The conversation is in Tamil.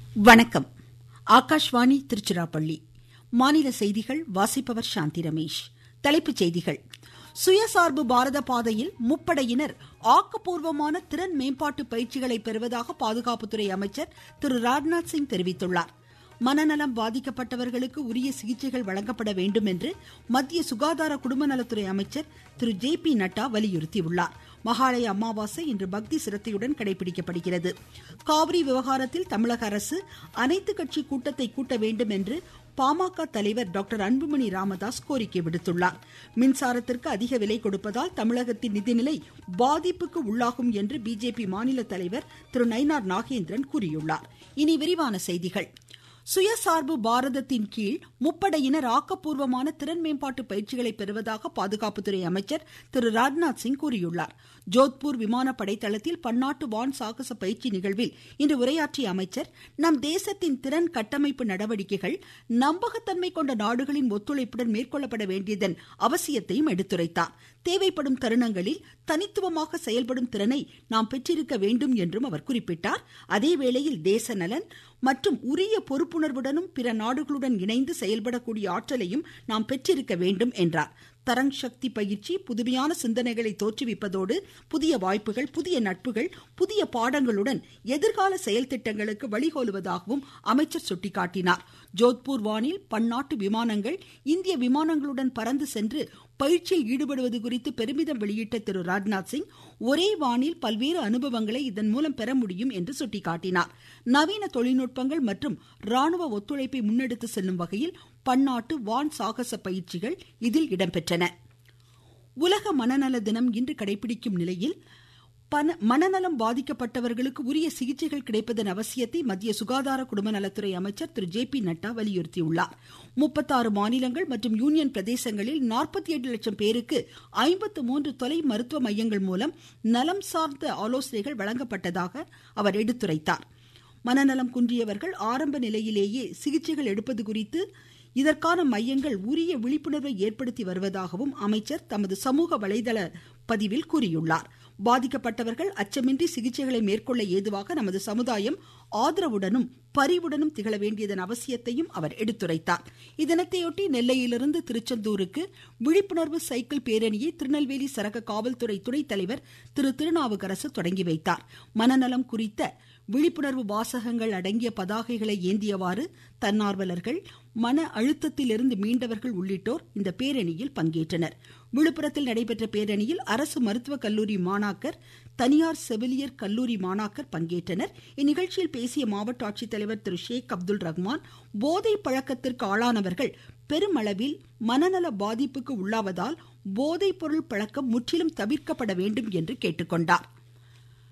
வணக்கம் ஆகாஷ்வாணி திருச்சிராப்பள்ளி மாநில செய்திகள் வாசிப்பவர் சாந்தி ரமேஷ் தலைப்புச் செய்திகள் சுயசார்பு பாரத பாதையில் முப்படையினர் ஆக்கப்பூர்வமான திறன் மேம்பாட்டு பயிற்சிகளை பெறுவதாக பாதுகாப்புத்துறை அமைச்சர் திரு ராஜ்நாத் சிங் தெரிவித்துள்ளார் மனநலம் பாதிக்கப்பட்டவர்களுக்கு உரிய சிகிச்சைகள் வழங்கப்பட வேண்டும் என்று மத்திய சுகாதார குடும்பநலத்துறை அமைச்சர் திரு ஜே பி நட்டா வலியுறுத்தியுள்ளார் மகாலய அமாவாசை இன்று பக்தி சிரத்தையுடன் கடைபிடிக்கப்படுகிறது காவிரி விவகாரத்தில் தமிழக அரசு அனைத்து கட்சி கூட்டத்தை கூட்ட வேண்டும் என்று பாமக தலைவர் டாக்டர் அன்புமணி ராமதாஸ் கோரிக்கை விடுத்துள்ளார் மின்சாரத்திற்கு அதிக விலை கொடுப்பதால் தமிழகத்தின் நிதிநிலை பாதிப்புக்கு உள்ளாகும் என்று பிஜேபி மாநில தலைவர் திரு நயினார் நாகேந்திரன் கூறியுள்ளார் இனி விரிவான செய்திகள் சுயசார்பு பாரதத்தின் கீழ் முப்படையினர் ஆக்கப்பூர்வமான திறன் மேம்பாட்டு பயிற்சிகளை பெறுவதாக பாதுகாப்புத்துறை அமைச்சர் திரு ராஜ்நாத் சிங் கூறியுள்ளார் ஜோத்பூர் விமானப்படை தளத்தில் பன்னாட்டு வான் சாகச பயிற்சி நிகழ்வில் இன்று உரையாற்றிய அமைச்சர் நம் தேசத்தின் திறன் கட்டமைப்பு நடவடிக்கைகள் நம்பகத்தன்மை கொண்ட நாடுகளின் ஒத்துழைப்புடன் மேற்கொள்ளப்பட வேண்டியதன் அவசியத்தையும் எடுத்துரைத்தார் தேவைப்படும் தருணங்களில் தனித்துவமாக செயல்படும் திறனை நாம் பெற்றிருக்க வேண்டும் என்றும் அவர் குறிப்பிட்டார் அதேவேளையில் தேச நலன் மற்றும் உரிய பொறுப்புணர்வுடனும் பிற நாடுகளுடன் இணைந்து செயல்படக்கூடிய ஆற்றலையும் நாம் பெற்றிருக்க வேண்டும் என்றார் தரங் சக்தி பயிற்சி புதுமையான சிந்தனைகளை தோற்றுவிப்பதோடு புதிய வாய்ப்புகள் புதிய நட்புகள் புதிய பாடங்களுடன் எதிர்கால செயல் திட்டங்களுக்கு வழிகோலுவதாகவும் அமைச்சர் சுட்டிக்காட்டினார் ஜோத்பூர் வானில் பன்னாட்டு விமானங்கள் இந்திய விமானங்களுடன் பறந்து சென்று பயிற்சியில் ஈடுபடுவது குறித்து பெருமிதம் வெளியிட்ட திரு ராஜ்நாத் சிங் ஒரே வானில் பல்வேறு அனுபவங்களை இதன் மூலம் பெற முடியும் என்று சுட்டிக்காட்டினார் நவீன தொழில்நுட்பங்கள் மற்றும் ராணுவ ஒத்துழைப்பை முன்னெடுத்து செல்லும் வகையில் பன்னாட்டு வான் சாகச பயிற்சிகள் இதில் இடம்பெற்றன உலக மனநல தினம் இன்று கடைபிடிக்கும் நிலையில் மனநலம் பாதிக்கப்பட்டவர்களுக்கு உரிய சிகிச்சைகள் கிடைப்பதன் அவசியத்தை மத்திய சுகாதார குடும்ப நலத்துறை அமைச்சர் திரு ஜே பி நட்டா வலியுறுத்தியுள்ளார் முப்பத்தாறு மாநிலங்கள் மற்றும் யூனியன் பிரதேசங்களில் நாற்பத்தி எட்டு லட்சம் பேருக்கு ஐம்பத்து மூன்று தொலை மருத்துவ மையங்கள் மூலம் நலம் சார்ந்த ஆலோசனைகள் வழங்கப்பட்டதாக அவர் எடுத்துரைத்தார் மனநலம் குன்றியவர்கள் ஆரம்ப நிலையிலேயே சிகிச்சைகள் எடுப்பது குறித்து இதற்கான மையங்கள் உரிய விழிப்புணர்வை ஏற்படுத்தி வருவதாகவும் அமைச்சர் தமது சமூக வலைதள பதிவில் கூறியுள்ளார் பாதிக்கப்பட்டவர்கள் அச்சமின்றி சிகிச்சைகளை மேற்கொள்ள ஏதுவாக நமது சமுதாயம் ஆதரவுடனும் பரிவுடனும் திகழ வேண்டியதன் அவசியத்தையும் அவர் எடுத்துரைத்தார் இத்தினத்தையொட்டி நெல்லையிலிருந்து திருச்செந்தூருக்கு விழிப்புணர்வு சைக்கிள் பேரணியை திருநெல்வேலி சரக காவல்துறை துணைத் தலைவர் திரு திருநாவுக்கரசு தொடங்கி வைத்தார் மனநலம் குறித்த விழிப்புணர்வு வாசகங்கள் அடங்கிய பதாகைகளை ஏந்தியவாறு தன்னார்வலர்கள் மன அழுத்தத்திலிருந்து மீண்டவர்கள் உள்ளிட்டோர் இந்த பேரணியில் பங்கேற்றனர் விழுப்புரத்தில் நடைபெற்ற பேரணியில் அரசு மருத்துவக் கல்லூரி மாணாக்கர் தனியார் செவிலியர் கல்லூரி மாணாக்கர் பங்கேற்றனர் இந்நிகழ்ச்சியில் பேசிய மாவட்ட ஆட்சித்தலைவர் திரு ஷேக் அப்துல் ரஹ்மான் போதை பழக்கத்திற்கு ஆளானவர்கள் பெருமளவில் மனநல பாதிப்புக்கு உள்ளாவதால் போதைப் பொருள் பழக்கம் முற்றிலும் தவிர்க்கப்பட வேண்டும் என்று கேட்டுக்கொண்டார்